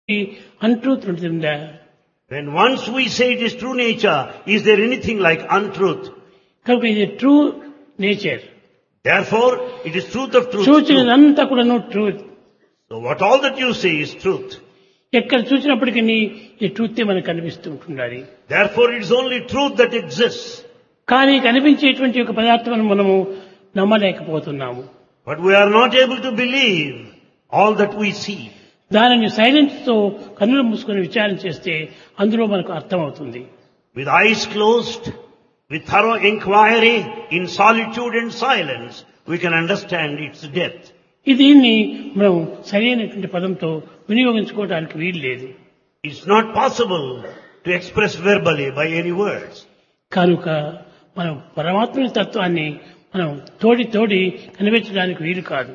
untruth ఉంటుందా When once we say it is true nature, is there anything like untruth? కనుక ఇది true nature Therefore, it is truth of truth. సూచనలంతా కూడాను truth So what all that you say is truth. ఎక్కడ చూసినప్పటికీ ఈ ట్రూతే మనకు కనిపిస్తూ ఉంటుండాలి Therefore, it is only truth that exists. కానీ కనిపించేటువంటి ఒక పదార్థం మనము నమ్మలేకపోతున్నాము But we are not able to believe all that we see. దానిని సైలెన్స్ తో కన్నులు మూసుకొని విచారణ చేస్తే అందులో మనకు అర్థమవుతుంది With eyes closed, with thorough inquiry, in solitude and silence, we can understand its depth. ఈ దీన్ని మనం సరైనటువంటి పదంతో వినియోగించుకోవడానికి వీలు లేదు It's not possible to express verbally by any words. కనుక మనం పరమాత్మని తత్వాన్ని మనం తోడి తోడి కనిపించడానికి వీలు కాదు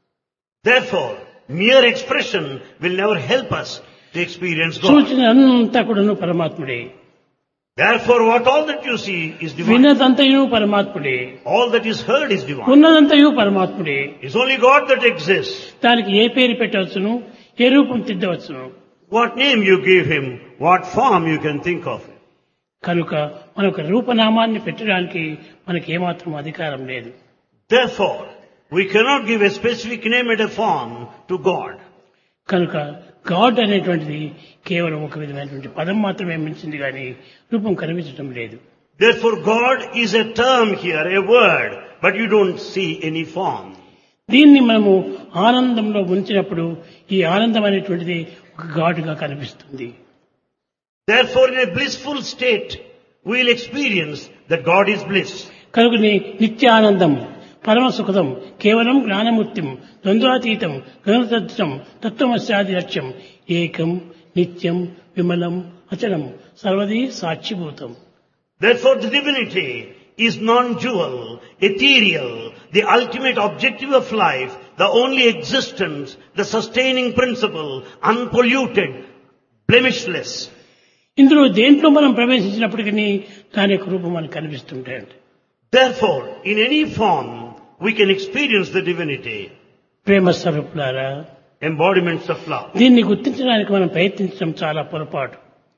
Therefore, mere expression will never help us to experience God. సూచన అంతా కూడాను పరమాత్ముడే Therefore, what all that you see is divine. విన్నదంతయు పరమాత్ముడే All that is heard is divine. ఉన్నదంతయు పరమాత్ముడే It's only God that exists. దానికి ఏ పేరు పెట్టవచ్చును ఏ రూపం తిద్దవచ్చును What name you give him, what form you can think of. కనుక మనకు రూపనామాన్ని పెట్టడానికి మనకి ఏమాత్రం అధికారం లేదు Therefore, we cannot give a specific name and a form to God. కనుక గాడ్ అనేటువంటిది కేవలం ఒక విధమైనటువంటి పదం మాత్రమే మించింది కానీ రూపం కనిపించడం లేదు Therefore, God is a term here, a word, but you don't see any form. దీన్ని మనము ఆనందంలో ఉంచినప్పుడు ఈ ఆనందం అనేటువంటిది ఒక గాడుగా కనిపిస్తుంది Therefore, in a blissful state, we will experience that God is bliss. కనుక నిత్యానందం పరమ సుఖదం కేవలం జ్ఞానమూర్తిం ద్వంద్వాతీతం గణతత్వం తత్వమస్యాది లక్ష్యం ఏకం నిత్యం విమలం అచలం సర్వదీ సాక్షిభూతం Therefore, the divinity is non-dual, ethereal, the ultimate objective of life, the only existence, the sustaining principle, unpolluted, blemishless. ఇందులో దేంట్లో మనం ప్రవేశించినప్పటికీ దాని యొక్క రూపం మనకు కనిపిస్తుంటాయంట Therefore, in any form, we can experience the divinity, ప్రేమ స్వరూపులారా embodiments of love. దీన్ని గుర్తించడానికి మనం ప్రయత్నించడం చాలా పొరపాటు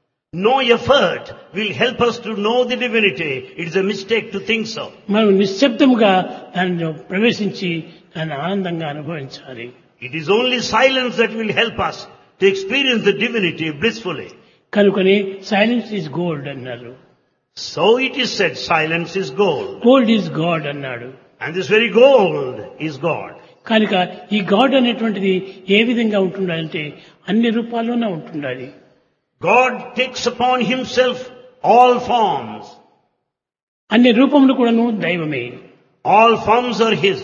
No effort will help us to know the divinity. It is a mistake to think so. మనం నిశ్శబ్దముగా దానిలో ప్రవేశించి దాన్ని ఆనందంగా అనుభవించాలి It is only silence that will help us to experience the divinity blissfully. కనుకని సైలెన్స్ ఈజ్ గోల్డ్ అన్నారు So it is said, silence is gold. Gold is God అన్నాడు And this very gold is God. కనుక ఈ God అనేటువంటిది ఏ విధంగా ఉంటుండాలంటే అన్ని రూపాల్లోనే ఉంటుండాలి God takes upon himself all forms. అన్ని రూపములు కూడాను దైవమే All forms are his.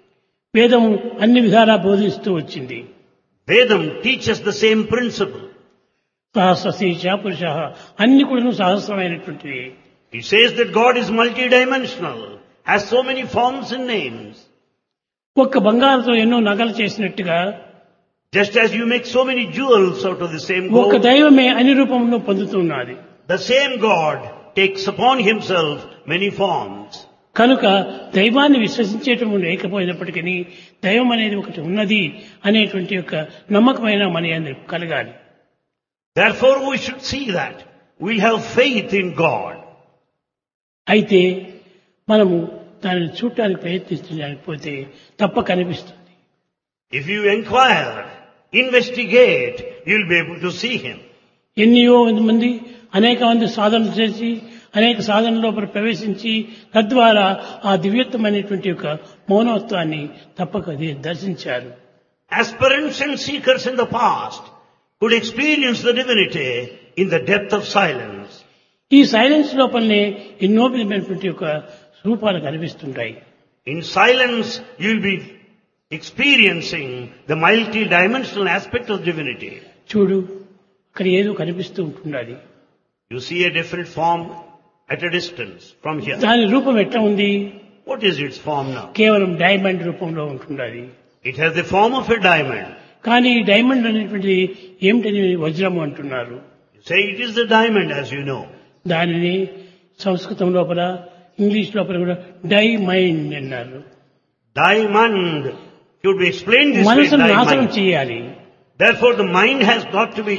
వేదము అన్ని విధాలా బోధిస్తూ వచ్చింది Vedam teaches the same principle. సహస్రశీష పురుష అన్ని కూడాను సహస్రమైనటువంటివి It says that God is multidimensional, has so many forms and names. ఒక్క బంగారంతో ఎన్నో నగలు చేసినట్టుగా Just as you make so many jewels out of the same ఒక gold, దైవమే అన్ని రూపంలో పొందుతున్నది the same God takes upon himself many forms. కనుక దైవాన్ని విశ్వసించేటం లేకపోయినప్పటికీ దైవం అనేది ఒకటి ఉన్నది అనేటువంటి యొక్క నమ్మకమైన మన యందు కలగాలి Therefore we should see that. We'll have faith in God. అయితే మనము దానిని చూడటానికి ప్రయత్నించడానికి పోతే తప్ప కనిపిస్తుంది If you inquire, investigate, you'll be able to see him. ఎన్నో మంది అనేక మంది సాధనలు చేసి అనేక సాధన లోపల ప్రవేశించి తద్వారా ఆ దివ్యత్వమైనటువంటి యొక్క మౌనత్వాన్ని తప్పక ది- దర్శించారు Aspirants and seekers in the past could experience the divinity in the depth of silence. ఈ సైలెన్స్ లోపలనే ఎన్నో విధమైనటువంటి యొక్క రూపాలు కనిపిస్తుంటాయి In silence, you'll be experiencing the multi-dimensional aspect of divinity. చూడు అక్కడ ఏదో కనిపిస్తూ ఉంటుండాలి You see a different form at a distance from here. దాని రూపం ఎట్లా ఉంది What is its form now? కేవలం డైమండ్ రూపంలో ఉంటుండాలి It has the form of a diamond. కానీ ఈ డైమండ్ అనేటువంటిది ఏమిటని వజ్రము అంటున్నారు You say it is the diamond as you know. దానిని సంస్కృతం లోపల ఇంగ్లీష్ లోపల కూడా డైమైండ్ అన్నారు Diamond should be explained this way. మనసును నాశనం Diamond. చేయాలి Therefore the mind has got to be